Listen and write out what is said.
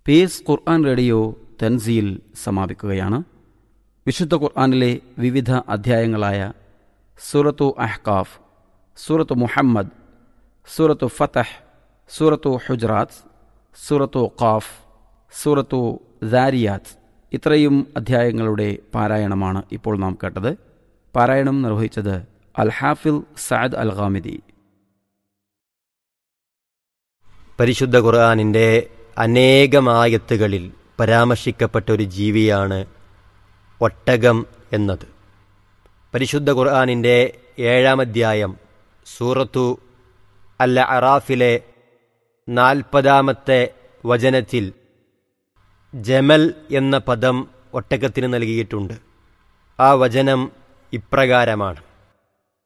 pace ഖുർആൻ radio തൻസീൽ സമാപിക്കുകയാണ് വിശുദ്ധ ഖുർആനിലെ വിവിധ അധ്യായങ്ങളായ സൂറത്തു അഹ്കാഫ് സൂറത്തു മുഹമ്മദ് സൂറത്തു ഫതഹ് സൂറത്തു ഹുജറാത്ത് സൂറത്തു ഖാഫ് സൂറത്തു ദാരിയാത്ത് ഇത്രയും അധ്യായങ്ങളുടെ പാരായണമാണ് ഇപ്പോൾ നാം കേട്ടത് പാരായണം നിർവഹിച്ചത് അൽ ഹാഫിൽ സഅദ് അൽ ഖാമിദി പരിശുദ്ധ ഖുർആാനിൻ്റെ അനേകമായത്തുകളിൽ പരാമർശിക്കപ്പെട്ട ഒരു ജീവിയാണ് ഒട്ടകം എന്നത് പരിശുദ്ധ ഖുർആാനിൻ്റെ ഏഴാം അധ്യായം സൂറത്തു അൽ അറാഫിലെ നാൽപ്പതാമത്തെ വചനത്തിൽ ജമൽ എന്ന പദം ഒട്ടകത്തിന് നൽകിയിട്ടുണ്ട് ആ വചനം ഇപ്രകാരമാണ്